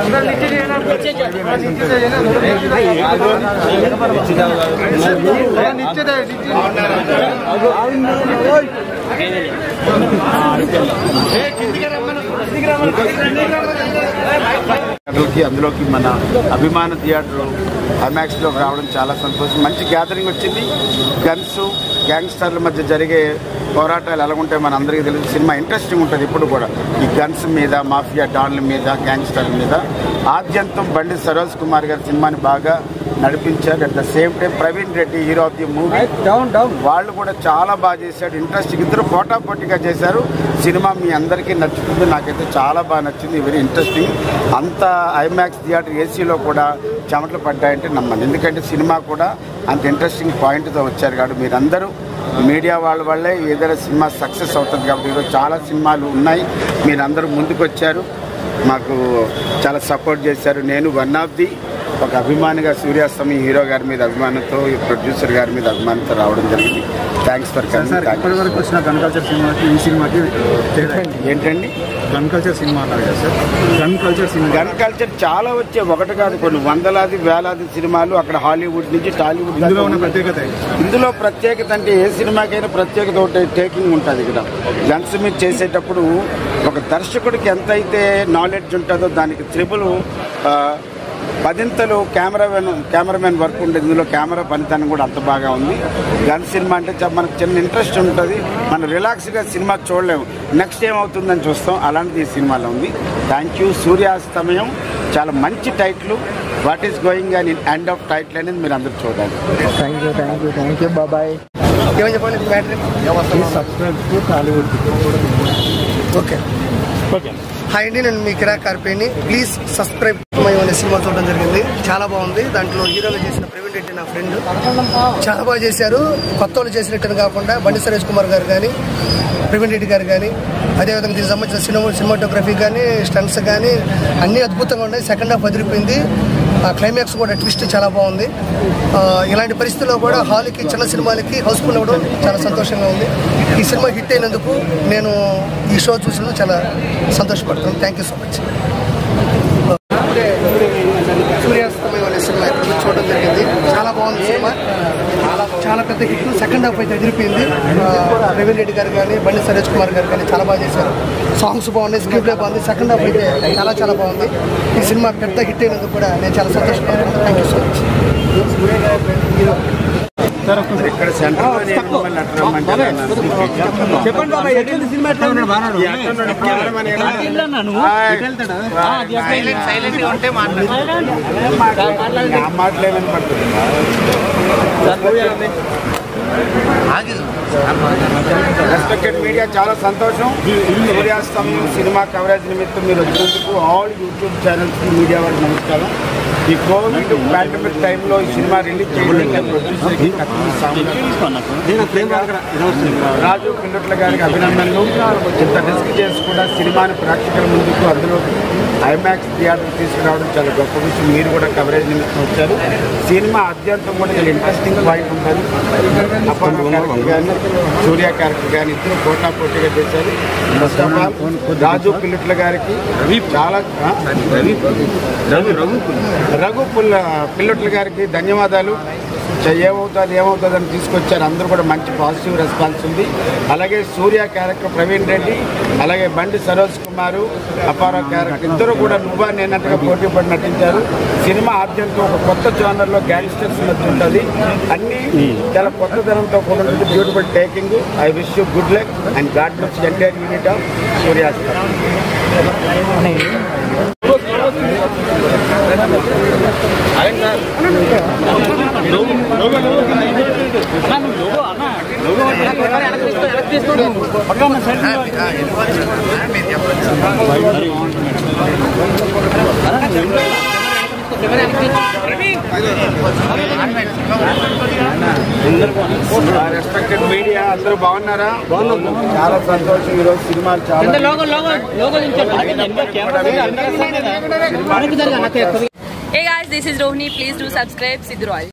థియేటర్కి అందులోకి మన అభిమాన థియేటర్ ఐమాక్స్లోకి రావడం చాలా సంతోషం మంచి గ్యాదరింగ్ వచ్చింది గన్స్ గ్యాంగ్స్టర్ల మధ్య జరిగే పోరాటాలు ఎలా ఉంటాయి మన అందరికీ తెలుసు సినిమా ఇంట్రెస్టింగ్ ఉంటుంది ఇప్పుడు కూడా ఈ గన్స్ మీద మాఫియా డాన్ల మీద గ్యాంగ్స్టర్ల మీద ఆద్యంతం బండి సరోజ్ కుమార్ గారి సినిమాని బాగా నడిపించారు at the same time Praveen Reddy hero of the movie down down వాళ్ళు కూడా చాలా బాగా చేశాడు ఇంట్రెస్టింగ్ ఇద్దరు పోటాపోటీగా చేశారు సినిమా మీ అందరికీ నచ్చుతుంది నాకైతే చాలా బాగా నచ్చింది వెరీ ఇంట్రెస్టింగ్ అంత ఐమాక్స్ థియేటర్ ఏసీలో కూడా చెమటలు పడ్డాయంటే నమ్మండి ఎందుకంటే సినిమా కూడా అంత ఇంట్రెస్టింగ్ పాయింట్తో వచ్చారు కాబట్టి మీరందరూ మీడియా వాళ్ళ వల్లే ఏదైనా సినిమా సక్సెస్ అవుతుంది కాబట్టి ఈరోజు చాలా సినిమాలు ఉన్నాయి మీరందరూ ముందుకు వచ్చారు మాకు చాలా సపోర్ట్ చేశారు నేను వన్ ఆఫ్ ది ఒక అభిమానిగా సూర్యాస్తమి హీరో గారి మీద అభిమానంతో ఈ ప్రొడ్యూసర్ గారి మీద అభిమానంతో రావడం జరిగింది థ్యాంక్స్ ఫర్ సార్ ఇప్పటి కమింగ్ వరకు వచ్చిన గన్ కల్చర్ సినిమాకి ఈ సినిమాకి తేడా ఏంటి? ఏంటండి గన్ కల్చర్ సినిమా అన్నారు కదా sir gun culture cinema gun culture చాలా వచ్చే ఒకటి కాదు కొన్ని వందలాది వేలాది సినిమాలు అక్కడ హాలీవుడ్ నుంచి టాలీవుడ్ దాకా ఇందులో ఉన్న ఉన్నాయి. ప్రత్యేకత ఏంటి? ఇందులో ప్రత్యేకత అంటే ఏ సినిమాకైనా ప్రత్యేకత ఒకటి టేకింగ్ ఉంటుంది ఇక్కడ గన్స్ మీద చేసేటప్పుడు ఒక దర్శకుడికి ఎంతైతే నాలెడ్జ్ ఉంటుందో దానికి త్రిబుల్ పదింతలు కెమెరామెన్ కెమెరామెన్ వర్క్ ఉండేది ఇందులో కెమెరా పనితనం కూడా అంత బాగా ఉంది గన్ సినిమా అంటే చ- మనకు చిన్న ఇంట్రెస్ట్ ఉంటుంది మనం రిలాక్స్గా సినిమా చూడలేము నెక్స్ట్ ఏమవుతుందని చూస్తాం అలాంటిది ఈ సినిమాలో ఉంది థ్యాంక్ యూ సూర్యాస్తమయం చాలా మంచి టైటిల్ వాట్ ఈస్ గోయింగ్ అని ఎండ్ ఆఫ్ టైటిల్ అనేది మీరు అందరూ చూడాలి thank you thank you thank you బాబాయ్ ఏమని చెప్పండి matter subscribe to Tollywood okay hi అండి నేను మీ కిరా కార్పేని ప్లీజ్ సబ్స్క్రైబ్ మై అనే సినిమా చూడడం జరిగింది చాలా బాగుంది దాంట్లో హీరోగా చేసిన ప్రవీణ్ రెడ్డి నా ఫ్రెండ్ చాలా బాగా చేశారు కొత్త వాళ్ళు చేసినట్టు కాకుండా బండి సురేష్ కుమార్ గారు కానీ ప్రవీణ్ రెడ్డి గారు కానీ అదేవిధంగా దీనికి సంబంధించిన సినిమా సినిమాటోగ్రఫీ కానీ స్టంట్స్ కానీ అన్నీ అద్భుతంగా ఉన్నాయి సెకండ్ హాఫ్ అదిరిపోయింది ఆ క్లైమాక్స్ కూడా ట్విస్ట్ చాలా బాగుంది ఆ, ఇలాంటి పరిస్థితుల్లో కూడా హాల్కి చిన్న సినిమాలకి హౌస్ఫుల్ అవ్వడం చాలా సంతోషంగా ఉంది ఈ సినిమా హిట్ అయినందుకు నేను ఈ షో చూసినందుకు చాలా సంతోషపడుతున్నాను thank you so much Suryastamayam అనే సినిమా ఇప్పుడు చూడడం జరిగింది చాలా బాగుంది సినిమా చాలా పెద్ద హిట్ సెకండ్ హాఫ్ అయితే ఎదిరిపోయింది ఆ, ప్రవీణ్ రెడ్డి గారు కానీ బండి సరోజ్ కుమార్ గారు కానీ చాలా బాగా చేశారు సాంగ్స్ బాగున్నాయి స్క్రీన్ ప్లే బాగుంది సెకండ్ హాఫ్ అయితే చాలా చాలా బాగుంది ఈ సినిమా పెద్ద హిట్ అయినందుకు కూడా నేను చాలా సంతోషపడుతున్నాను థ్యాంక్ యూ సో మచ్ ఇక్కడ సెంటర్ చెప్పండి బాబాయ్ ఎట్లుంది సినిమా ఎట్లా ఉంది మాట్లాడలేమని పడుతుంది రెస్పెక్టెడ్ మీడియా చాలా సంతోషం సూర్యాస్తమయం సినిమా కవరేజ్ నిమిత్తం మీరు వచ్చినందుకు ఆల్ యూట్యూబ్ ఛానల్స్ మీడియా వారికి నమస్కారం ఈ కోవిడ్ పాండమిక్ టైంలో ఈ సినిమా రిలీజ్ చేయడానికి ప్రొడ్యూసర్కి కత్తి సాంబశివరావు రాజు పిల్లట్ల గారికి అభినందనలు ఇంత రిస్క్ చేసి కూడా సినిమాని ప్రేక్షకుల ముందుకు అందులో ఐమాక్స్ థియేటర్ తీసుకురావడం చాలా గొప్ప విషయం మీరు కూడా కవరేజ్ నిమిత్తం వచ్చారు సినిమా అత్యంతం కూడా చాలా ఇంట్రెస్టింగ్ పాయింట్ ఉంటుంది అపర్ణ క్యారెక్టర్ కానీ సూర్య క్యారెక్టర్ కానీ ఇద్దరు పోటా పోటీగా చేశారు ఫస్ట్ ఆఫ్ ఆల్ రాజు పిల్లట్ల గారికి చాలా ఆ? రఘు పుల్ల పిల్లట్ల గారికి ధన్యవాదాలు చ- ఏమవుతుంది ఏమవుతుంది అని తీసుకొచ్చారు అందరూ కూడా మంచి పాజిటివ్ రెస్పాన్స్ ఉంది అలాగే సూర్య క్యారెక్టర్ ప్రవీణ్ రెడ్డి అలాగే బండి సరోజ్ కుమారు అపారావు క్యారెక్టర్ ఇద్దరు కూడా నువ్వా నేనట్టుగా పోటీ పడి నటించారు సినిమా ఆద్యంతో ఒక కొత్త జానర్లో గ్యాంగ్స్టర్స్ మధ్య ఉంటుంది అన్ని చాలా కొత్తదనంతో కూడా ఉంటుంది beautiful taking I wish you good luck and God bless entire unit of Suryastham respected media అందరూ బాగున్నారా బాగున్నాం చాలా సంతోషం ఈరోజు సినిమాలు చాలా Hey guys, this is Rohini. Please do subscribe Sidhu Royal.